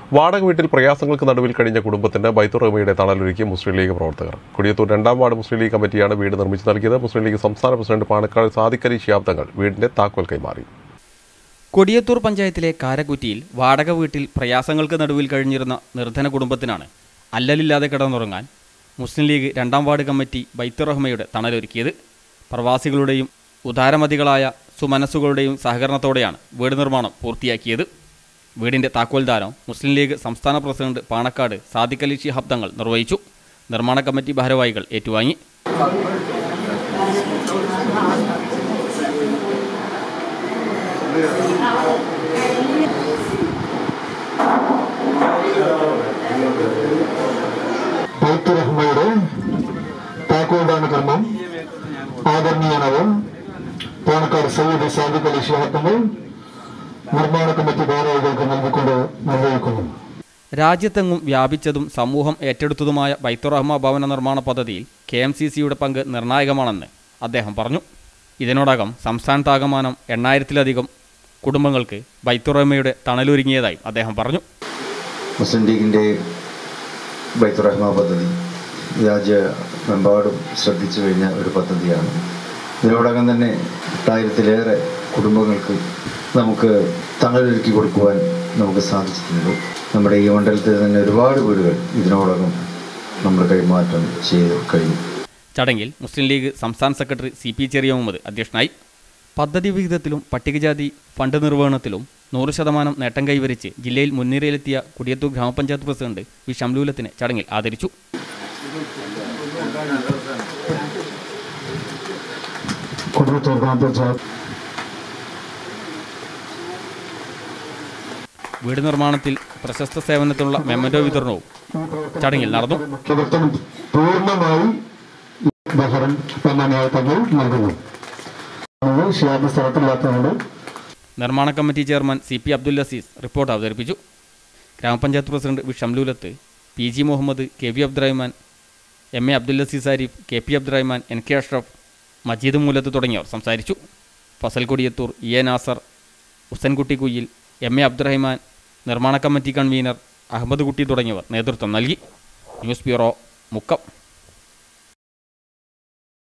വാടക വീട്ടിൽ പ്രയാസങ്ങൾക്ക് നടുവിൽ കഴിഞ്ഞ കുടുംബത്തിന് ബൈത്തുർ റഹ്മയുടെ തണലൊരുക്കി മുസ്ലിം ലീഗ് പ്രവർത്തകർ കൊടിയത്തൂർ രണ്ടാം വാർഡ് മുസ്ലിം ലീഗ് കമ്മിറ്റിയാണ് വീട് നിർമ്മിച്ചു നൽകിയത് മുസ്ലിം ലീഗ് സംസ്ഥാന പ്രസിഡന്റ് പാണക്കാട് സാദിഖ് അലി ശിഹാബ് തങ്ങൾ വീടിന്റെ താക്കോൽ കൈമാറി കൊടിയത്തൂർ പഞ്ചായത്തിലെ കാരക്കുറ്റിയിൽ വാടക വീട്ടിൽ പ്രയാസങ്ങൾക്ക് നടുവിൽ കഴിഞ്ഞിരുന്ന നിർധന കുടുംബത്തിനാണ് അല്ലലില്ലാതെ കിടന്നുറങ്ങാൻ മുസ്ലിം ലീഗ് രണ്ടാം വാർഡ് കമ്മിറ്റി ബൈത്തുറഹ്മയുടെ തണലൊരുക്കിയത് പ്രവാസികളുടെയും ഉദാരമതികളായ സുമനസ്സുകളുടെയും സഹകരണത്തോടെയാണ് വീട് നിർമ്മാണം പൂർത്തിയാക്കിയത് വീടിന്റെ താക്കോൽദാനം മുസ്ലിം ലീഗ് സംസ്ഥാന പ്രസിഡന്റ് പാണക്കാട് സാദിഖ് അലി ശിഹാബ് തങ്ങൾ നിർവഹിച്ചു നിർമ്മാണ കമ്മിറ്റി ഭാരവാഹികൾ ഏറ്റുവാങ്ങി ബൈത്തുറഹ്മയുടെ താക്കോൽദാന കർമ്മം ആദരണീയനവും പാണക്കാട് സയ്യിദ് സാദിഖ് അലി ശിഹാബ് നിർമ്മാണ കമ്മിറ്റി ഭാരവാഹികൾക്ക് നൽകിക്കൊണ്ട് നിർവഹിക്കുന്നു രാജ്യത്തെങ്ങും വ്യാപിച്ചതും സമൂഹം ഏറ്റെടുത്തതുമായ ബൈത്തുറഹ്മ ഭവന നിർമ്മാണ പദ്ധതിയിൽ കെ എം സി സിയുടെ പങ്ക് നിർണായകമാണെന്ന് അദ്ദേഹം പറഞ്ഞു ഇതിനോടകം സംസ്ഥാനത്താകമാനം എണ്ണായിരത്തിലധികം കുടുംബങ്ങൾക്ക് ബൈത്തുറഹ്മയുടെ തണലൊരുങ്ങിയതായും അദ്ദേഹം പറഞ്ഞു മുസ്ലിം ലീഗിൻ്റെ ബൈത്തുറഹ്മ പദ്ധതി രാജ്യമെമ്പാടും ശ്രദ്ധിച്ചു കഴിഞ്ഞ ഒരു പദ്ധതിയാണ് ഇതിനോടകം തന്നെ എട്ടായിരത്തിലേറെ കുടുംബങ്ങൾക്ക് നമുക്ക് തണലൊരുക്കി കൊടുക്കുവാൻ നമുക്ക് സാധിച്ചിട്ടുണ്ട് നമ്മുടെ ഈ മണ്ഡലത്തിൽ തന്നെ ഒരുപാട് വീടുകൾ ഇതിനോടകം നമ്മൾ കൈമാറ്റം ചെയ്ത് കഴിഞ്ഞു ചടങ്ങിൽ മുസ്ലിം ലീഗ് സംസ്ഥാന secretary C P Cheriya Muhammed അധ്യക്ഷനായി പദ്ധതി വിഹിതത്തിലും പട്ടികജാതി ഫണ്ട് നിർവഹണത്തിലും നൂറ് ശതമാനം നേട്ടം കൈവരിച്ച് ജില്ലയിൽ മുൻനിരയിലെത്തിയ കുടിയത്തൂർ ഗ്രാമപഞ്ചായത്ത് പ്രസിഡന്റ് വി ഷംലൂലത്തിനെ ചടങ്ങിൽ ആദരിച്ചു കൊടിയത്തൂർ ഗ്രാമപഞ്ചായത്ത് വീട് നിർമ്മാണത്തിൽ പ്രശസ്ത സേവനത്തിനുള്ള മെമ്മന്റോ വിതരണവും ചടങ്ങിൽ നടന്നു പ്രവർത്തനം പൂർണ്ണമായി ബഹ്റൻ പൊന്നാനിയായി തങ്ങൾ നൽകുന്നു ഷിയാബ് സ്ഥലത്തില്ലാത്തതുകൊണ്ട് നിർമ്മാണ committee chairman C P Abdul Aziz report അവതരിപ്പിച്ചു ഗ്രാമപഞ്ചായത്ത് president V Shamlulath P G Muhammed K V Abdurahman M A Abdul Aziz Arif K P Abdurahman N K Ashraf Majeed Moolath തുടങ്ങിയവർ സംസാരിച്ചു Fazal Kodiyathur E A Nasar Husainkutty Kuyyil M A Abdurahman നിർമ്മാണ കമ്മിറ്റി കൺവീനർ അഹമ്മദ് കുട്ടി തുടങ്ങിയവർ നേതൃത്വം നൽകി ന്യൂസ് ബ്യൂറോ മുക്കം